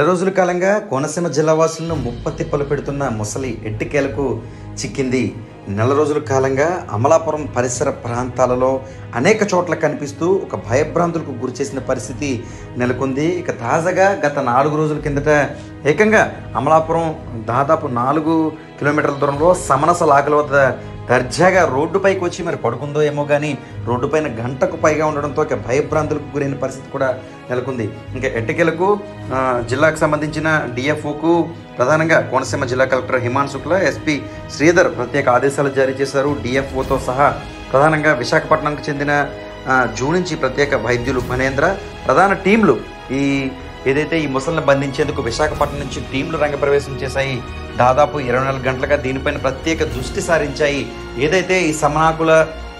నెల రోజుల కాలంగా కోనసీమ జిల్లా వాసులను ముప్పతిప్పలు పెడుతున్న ముసలి ఎట్టికేలకు చిక్కింది నెల రోజుల కాలంగా అమలాపురం పరిసర ప్రాంతాలలో అనేక చోట్ల కనిపిస్తూ ఒక భయభ్రాంతులకు గురి చేసిన పరిస్థితి నెలకొంది ఇక తాజాగా గత నాలుగు రోజుల కిందట ఏకంగా అమలాపురం దాదాపు నాలుగు కిలోమీటర్ల దూరంలో సమనస లాకల వద్ద దర్జాగా రోడ్డుపైకి వచ్చి మరి పడుకుందో ఏమో కానీ రోడ్డుపైన గంటకు పైగా ఉండడంతో ఇక భయభ్రాంతులకు గురైన పరిస్థితి కూడా నెలకొంది ఇంకా ఎట్టకేలకు ఆ, జిల్లాకు సంబంధించిన డిఎఫ్ఓకు ప్రధానంగా కోనసీమ జిల్లా కలెక్టర్ హిమాన్ శుక్లా ఎస్పీ శ్రీధర్ ప్రత్యేక ఆదేశాలు జారీ చేశారు డిఎఫ్ఓతో సహా ప్రధానంగా విశాఖపట్నంకు చెందిన ఆ, జూ నుంచి ప్రత్యేక వైద్యులు మనేంద్ర ప్రధాన టీంలు ఈ ఏదైతే ఈ ముసలిని బంధించేందుకు విశాఖపట్నం నుంచి టీంలు రంగప్రవేశం చేశాయి దాదాపు ఇరవై నాలుగు గంటలుగా దీనిపైన ప్రత్యేక దృష్టి సారించాయి ఏదైతే ఈ సమనాకుల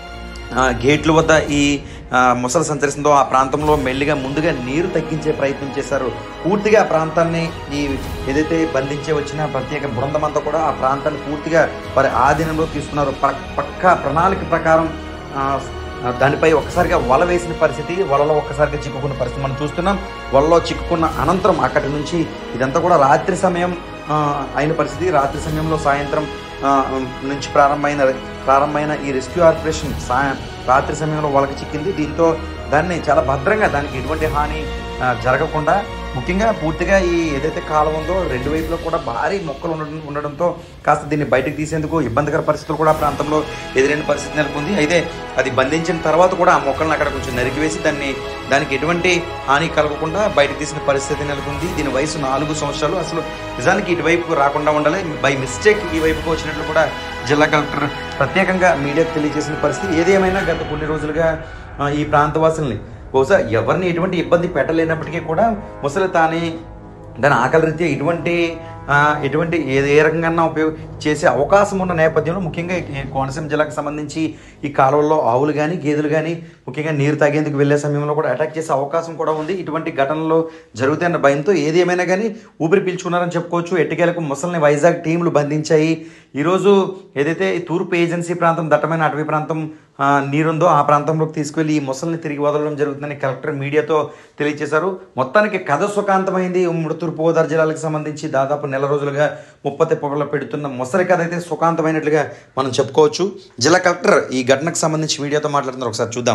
ఆ, గేట్ల వద్ద ఈ ఆ, ముసలి సంచరిస్తుందో ఆ ప్రాంతంలో మెల్లిగా ముందుగా నీరు తగ్గించే ప్రయత్నం చేశారు పూర్తిగా ఆ ప్రాంతాన్ని ఈ ఏదైతే బంధించే వచ్చిన ప్రత్యేక బృందం అంతా కూడా ఆ ప్రాంతాన్ని పూర్తిగా వారి ఆధీనంలో తీసుకున్నారు పక్- పక్కా ప్రణాళిక ప్రకారం ఆ, ఆ, దానిపై ఒక్కసారిగా వల వేసిన పరిస్థితి వలలో ఒక్కసారిగా చిక్కుకున్న పరిస్థితి మనం చూస్తున్నాం వలలో చిక్కుకున్న అనంతరం అక్కడి నుంచి ఇదంతా కూడా రాత్రి సమయం ఆ, అయిన పరిస్థితి రాత్రి సమయంలో సాయంత్రం ఆ, నుంచి ప్రారంభమైన ప్రారంభమైన ఈ రెస్క్యూ ఆపరేషన్ సా- రాత్రి సమయంలో వాళ్ళకి చిక్కింది దీంతో దాన్ని చాలా భద్రంగా దానికి ఎటువంటి హాని ఆ, జరగకుండా ముఖ్యంగా పూర్తిగా ఈ ఏదైతే కాలం ఉందో రెండు వైపులో కూడా భారీ మొక్కలు ఉండడం ఉండడంతో కాస్త దీన్ని బయటకు తీసేందుకు ఇబ్బందికర పరిస్థితులు కూడా ఆ ప్రాంతంలో ఎదురైన పరిస్థితి నెలకొంది అయితే అది బంధించిన తర్వాత కూడా ఆ మొక్కలను అక్కడ కొంచెం నరికివేసి దాన్ని దానికి ఎటువంటి హాని కలగకుండా బయటకు తీసిన పరిస్థితి నెలకొంది దీని వయసు నాలుగు సంవత్సరాలు అసలు నిజానికి ఇటువైపు రాకుండా ఉండాలి బై మిస్టేక్ ఈ వైపుకు వచ్చినట్లు కూడా జిల్లా కలెక్టర్ ప్రత్యేకంగా మీడియాకు తెలియజేసిన పరిస్థితి ఏది ఏమైనా గత కొన్ని రోజులుగా ఆ, ఈ ప్రాంతవాసుల్ని బహుశా ఎవరిని ఎటువంటి ఇబ్బంది పెట్టలేనప్పటికీ కూడా ముసలి తానే దాని ఆకలి రీత్యా ఇటువంటి ఆ, ఎటువంటి ఏ ఏ రకంగా ఉపయోగ చేసే అవకాశం ఉన్న నేపథ్యంలో ముఖ్యంగా ఈ కోనసీమ జిల్లాకు సంబంధించి ఈ కాలువల్లో ఆవులు కానీ గేదెలు కానీ ముఖ్యంగా నీరు తాగేందుకు వెళ్ళే సమయంలో కూడా అటాక్ చేసే అవకాశం కూడా ఉంది ఇటువంటి ఘటనలు జరుగుతాయన్న భయంతో ఏది ఏమైనా కానీ ఊపిరి పీల్చుకున్నారని చెప్పుకోవచ్చు ఎట్టికేలకు ముసలిని వైజాగ్ టీంలు బంధించాయి ఈరోజు ఏదైతే ఈ తూర్పు ఏజెన్సీ ప్రాంతం దట్టమైన అటవీ ప్రాంతం ఆ, నీరుందో ఆ ప్రాంతంలోకి తీసుకెళ్లి ఈ ముసలిని తిరిగి వదలడం జరుగుతుందని కలెక్టర్ మీడియాతో తెలియజేశారు మొత్తానికి కథ సుఖాంతమైంది ఉమ్మడి తూర్పుగోదావరి జిల్లాలకు సంబంధించి దాదాపు నెల రోజులుగా ముప్పతి పొగలో పెడుతున్న ముసలి కథ అయితే సుఖాంతమైనట్లుగా మనం చెప్పుకోవచ్చు జిల్లా కలెక్టర్ ఈ ఘటనకు సంబంధించి మీడియాతో మాట్లాడుతున్నారు ఒకసారి చూద్దాం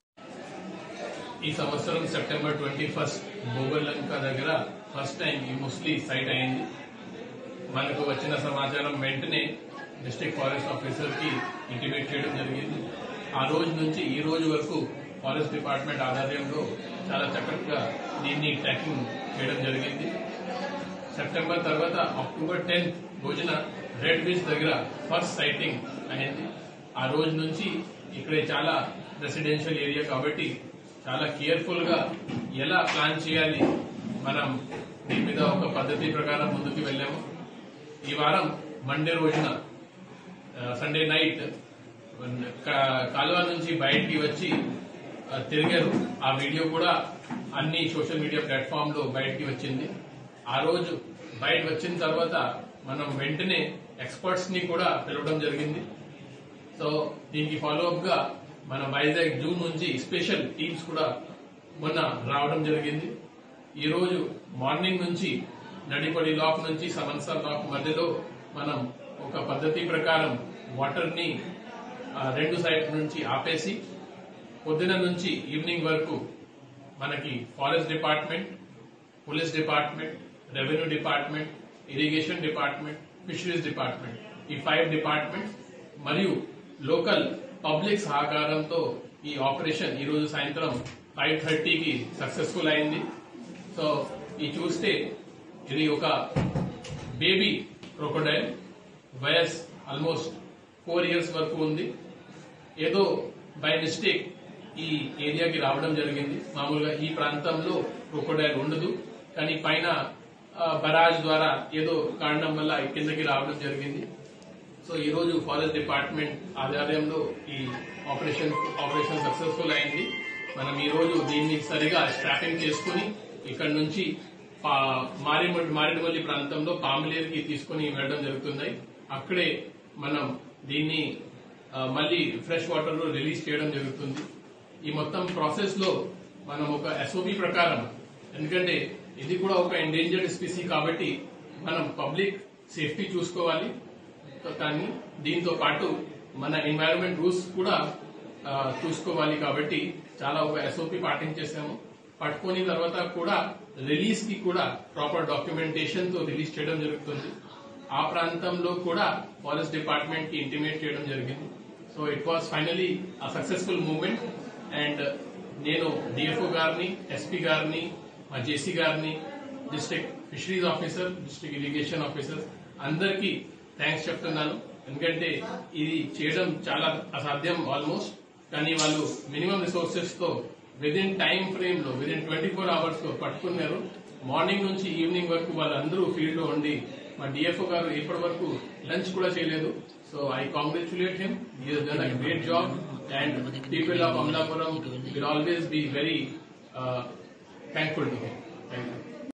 ఈ సంవత్సరం సెప్టెంబర్ ట్వంటీ ఫస్ట్ లంక దగ్గర ఫస్ట్ టైం ఈ ముస్లి సైట్ అయింది మనకు వచ్చిన సమాచారం వెంటనే డిస్ట్రిక్ట్ ఫారెస్ట్ ఆఫీసర్ కి ఇంటిమేట్ చేయడం జరిగింది ఆ రోజు నుంచి ఈ రోజు వరకు ఫారెస్ట్ డిపార్ట్మెంట్ ఆధ్వర్యంలో చాలా చక్కగా దీన్ని ట్రాకింగ్ చేయడం జరిగింది సెప్టెంబర్ తర్వాత అక్టోబర్ టెన్త్ రోజున రెడ్ బీచ్ దగ్గర ఫస్ట్ సైటింగ్ అయింది ఆ రోజు నుంచి ఇక్కడ చాలా రెసిడెన్షియల్ ఏరియా కాబట్టి చాలా కేర్ఫుల్ గా ఎలా ప్లాన్ చేయాలి మనం దీని మీద ఒక పద్ధతి ప్రకారం ముందుకు వెళ్ళాము ఈ వారం మండే రోజున సండే నైట్ కాలువ నుంచి బయటికి వచ్చి ఆ, తిరిగారు ఆ వీడియో కూడా అన్ని సోషల్ మీడియా ప్లాట్ఫామ్ లో బయటికి వచ్చింది ఆ రోజు బయట వచ్చిన తర్వాత మనం వెంటనే ఎక్స్పర్ట్స్ ని కూడా పిలవడం జరిగింది సో దీనికి ఫాలో అప్ గా మన వైజాగ్ జూన్ నుంచి స్పెషల్ టీమ్స్ కూడా మొన్న రావడం జరిగింది ఈ రోజు మార్నింగ్ నుంచి నడిపడి లాక్ నుంచి సమన్సా లాక్ మధ్యలో మనం ఒక పద్ధతి ప్రకారం వాటర్ ని ఆ, రెండు సైడ్ నుంచి ఆపేసి పొద్దున నుంచి ఈవినింగ్ వరకు మనకి forest department police department revenue department irrigation department fisheries department ఈ ఫైవ్ డిపార్ట్మెంట్స్ మరియు లోకల్ పబ్లిక్ సహకారంతో ఈ ఆపరేషన్ ఈ రోజు సాయంత్రం ఫైవ్ థర్టీకి సక్సెస్ఫుల్ అయింది సో ఈ చూస్తే ఇది ఒక బేబీ క్రొకోడైల్ వయస్ ఆల్మోస్ట్ ఫోర్ ఇయర్స్ వరకు ఉంది ఏదో బై మిస్టేక్ ఈ ఏరియాకి రావడం జరిగింది మామూలుగా ఈ ప్రాంతంలో క్రొకోడైల్ ఉండదు కానీ పైన ఆ, బరాజ్ ద్వారా ఏదో కారణం వల్ల ఈ కిందకి రావడం జరిగింది సో ఈ రోజు ఫారెస్ట్ డిపార్ట్మెంట్ ఆధ్వర్యంలో ఈ ఆపరేషన్ ఆపరేషన్ సక్సెస్ఫుల్ అయింది మనం ఈ రోజు దీన్ని సరిగా స్ట్రాపింగ్ చేసుకుని ఇక్కడ నుంచి పా- మారేడు మారేడుమల్లి ప్రాంతంలో పాములేరుకి తీసుకుని వెళ్ళడం జరుగుతుంది అక్కడే మనం దీన్ని ఆ, మళ్ళీ ఫ్రెష్ వాటర్ లో రిలీజ్ చేయడం జరుగుతుంది ఈ మొత్తం ప్రాసెస్ లో మనం ఒక ఎస్ఓపి ప్రకారం ఎందుకంటే ఇది కూడా ఒక ఎండేంజర్డ్ స్పీసీ కాబట్టి మనం పబ్లిక్ సేఫ్టీ చూసుకోవాలి కానీ దీంతో పాటు మన ఎన్వైరన్మెంట్ రూల్స్ కూడా ఆ, చూసుకోవాలి కాబట్టి చాలా ఒక ఎస్ఓపి పాటించేసాము పట్టుకుని తర్వాత కూడా రిలీజ్ కి కూడా ప్రాపర్ డాక్యుమెంటేషన్ తో రిలీజ్ చేయడం జరుగుతుంది ఆ ప్రాంతంలో కూడా ఫారెస్ట్ డిపార్ట్మెంట్ కి ఇంటిమేట్ చేయడం జరిగింది so it was finally uh successful movement and నేను డిఎఫ్ఓ గారిని ఎస్పీ గారిని మా జేసీ గారిని district fisheries officer district irrigation officer అందరికీ థ్యాంక్స్ చెప్తున్నాను ఎందుకంటే ఇది చేయడం చాలా అసాధ్యం ఆల్మోస్ట్ కానీ వాళ్ళు మినిమం రిసోర్సెస్ తో విద్ ఇన్ టైం ఫ్రేమ్ లో with in twenty four hours లో పట్టుకున్నారు మార్నింగ్ నుంచి ఈవినింగ్ వరకు వాళ్ళందరూ ఫీల్డ్ లో ఉండి మా డిఎఫ్ఓ గారు ఇప్పటి వరకు లంచ్ కూడా చేయలేదు so I congratulate him done a great job and people of Amalapuram will always be very thankful to him thank you